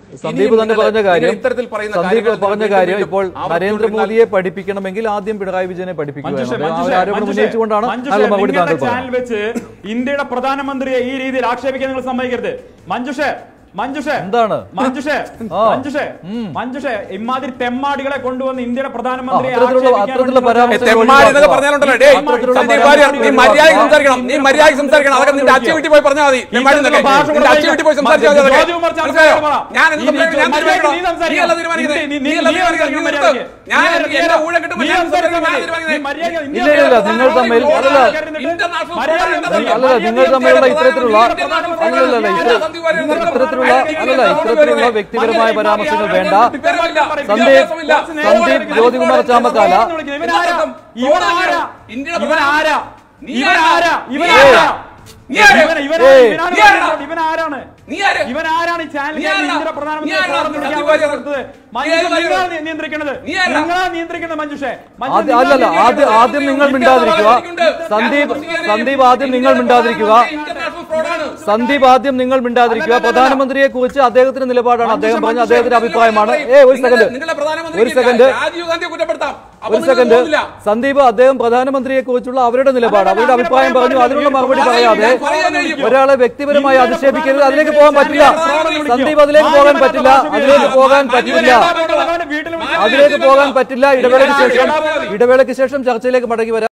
സന്ദീപ് തന്നെ പറഞ്ഞ കാര്യം ഇത്തരത്തിൽ പറയുന്ന സന്ദീപ് കാര്യങ്ങൾ പറഞ്ഞ വീണ്ടും കാര്യം വീണ്ടും ഇപ്പോൾ ആവർത്തിച്ചുകൊണ്ടിരുന്നാൽ നരേന്ദ്രമോദിയെ പഠിപ്പിക്കണമെങ്കിൽ ആദ്യം പിണറായി വിജയനെ പഠിപ്പിക്കുക മഞ്ജുഷ, എന്നത്. ആ മഞ്ജുഷ, ഒരു ആരോപണം മഞ്ജുഷ, ഉന്നയിച്ചുകൊണ്ടാണ് മഞ്ജുഷ, നല്ല മറുപടി നിങ്ങളുടെ താങ്കൾ ചാനൽ പറഞ്ഞത് വെച്ച് ഇന്ത്യയുടെ പ്രധാനമന്ത്രിയെ ഈ രീതിയിൽ ആക്ഷേപിക്കാൻ നിങ്ങൾ സമ്മതിക്കരുത് മഞ്ജുഷ മഞ്ജുഷ എന്താണ്? മഞ്ജുഷ ആ. മഞ്ജുഷ മഞ്ജുഷ ഇമാതിരി തെമ്മാടികളെ കൊണ്ടുവന്ന് ഇന്ത്യയുടെ പ്രധാനമന്ത്രിയെ അത്തരത്തിലുള്ള- ആക്ഷേപിക്കാൻ അത്തരത്തിലുള്ള വേണ്ടി പരാമർശം നിങ്ങൾ തെമ്മാടി എന്നൊക്കെ ഒഴിവാക്കുക. പറഞ്ഞാലുണ്ടല്ലോ ഡേ അത്തരത്തിലുള്ള സന്ദീപ് പരാമർശം വാര്യർ നീ മര്യാദ സംസാരിക്കണം നീ മര്യാദ സംസാരിക്കണം അതൊക്കെ നിന്റെ അച്ഛൻ വീട്ടിൽ പോയി പറഞ്ഞാൽ മതി തെമ്മാടി എന്നൊക്കെ. ഭാഷ നിന്റെ അച്ഛൻ വീട്ടിൽ പോയി സംസാരിച്ചാൽ മതി അതൊക്കെ. ജോജു കുമാർ ചാമക്കാല മനസ്സിലായോ? പറ. ഞാൻ എന്ത് ഈ സംസാരിക്കണം? ഞാൻ മര്യാദയ്ക്ക് തീരുമാനിക്കണം. നീ സംസാരിക്കണം. നീ അല്ല തീരുമാനിക്കുന്നത്. നീ- നീ നീ- അല്ല നീ തീരുമാനിക്കുന്നത്. നീ മര്യാദയ്ക്ക് നിർത്ത്. ഞാൻ നീ എന്റെ ഊഴം കിട്ടുമ്പോൾ നീ ഞാൻ സംസാരിക്കണം. ഞാൻ സംസാരിക്കണം. നീ തീരുമാനിക്കുന്നത്. മര്യാദയ്ക്ക് ഇന്ത്യ ഇല്ല, ഇല്ല, നിങ്ങൾ തമ്മിൽ- അല്ലല്ല. അല്ലല്ല നിങ്ങൾ തമ്മിലുള്ള ഇത്തരത്തിലുള്ള അല്ലല്ല ഇത്തരത്തിലുള്ള അല്ലല്ല ഇത്തരത്തിലുള്ള വ്യക്തിപരമായ പരാമർശങ്ങൾ വേണ്ട സന്ദീപ് സന്ദീപ് ജ്യോതികുമാർ ചാമക്കാല ഇവനാരാ ഇവനാരാ ഇവനാരാ ഇവനാരാ ഏയ്. ഇവനാരാ നീ ആര്? ഇവൻ- ഇവനാ- ഏയ്. ഇവനാണ് നീ ആരാ? ഇവനാരാണ് നീ ആര്? ഇവനാരാണ് ഈ ചാനൽ നീ ആരാ? ഇന്ത്യയുടെ പ്രധാനമന്ത്രിയെ നീ ആരാ? സ്വാഗതം ചെയ്യാൻ സന്ദീപ് വാര്യർ. കൊടുത്തത്? നീ മഞ്ജുഷ, ഏത് വാര്യർ? നിങ്ങളാണ് നിയ- നിയന്ത്രിക്കുന്നത് നീ ആരാ? നിങ്ങളാണ് നിയന്ത്രിക്കുന്നത് മഞ്ജുഷേ മഞ്ജുഷ, ആദ്യം നിങ്ങളാണ് അല്ലല്ല ആദ്യം നിയന്ത്രിക്കുന്നത്. ആദ്യം നിങ്ങൾ മിണ്ടാതിരിക്കുക സന്ദീപ് സന്ദീപ് ആദ്യം നിങ്ങൾ മിണ്ടാതിരിക്കുക സന്ദീപ് ആദ്യം നിങ്ങൾ മിണ്ടാതിരിക്കുക പ്രധാനമന്ത്രിയെ കുറിച്ച് അദ്ദേഹത്തിന്റെ നിലപാടാണ് അദ്ദേഹം പറഞ്ഞ അദ്ദേഹത്തിന്റെ അഭിപ്രായമാണ് ഏ ഒരു സെക്കൻഡ് നിങ്ങളുടെ പ്രധാനമന്ത്രി ഒരു സെക്കൻഡ് രാജീവ് ഗാന്ധിയെ കുറ്റപ്പെടുത്താം അപ്പൊ ഒരു നിങ്ങൾ സെക്കൻഡ് പോകുന്നില്ല. സന്ദീപ് അദ്ദേഹം പ്രധാനമന്ത്രിയെ കുറിച്ചുള്ള അവരുടെ നിലപാട് അല്ലല്ല, അവരുടെ അങ്ങനെ അഭിപ്രായം പറയാൻ പറഞ്ഞു പാടില്ല. അതിനുള്ള മറുപടി ഈ പറയാതെ ഞാൻ പറയാൻ കഴിയും. ഒരാളെ വ്യക്തിപരമായി ഇന്ത്യയുടെ അധിക്ഷേപിക്കരുത് പ്രധാനമന്ത്രി അതിലേക്ക് പോകാൻ പറ്റില്ല വിളിക്കോ? സന്ദീപ് അതിലേക്ക് പോകാൻ പറ്റില്ല അതിലേക്ക് പോകാൻ പറ്റില്ല ഭഗവാന്റെ വീട്ടിൽ വിളിച്ച് അതിലേക്ക് പോകാൻ പറ്റില്ല ഇടവേളയ്ക്ക് ശേഷം ഇടവേളയ്ക്ക് ശേഷം ചർച്ചയിലേക്ക് മടങ്ങി വരാം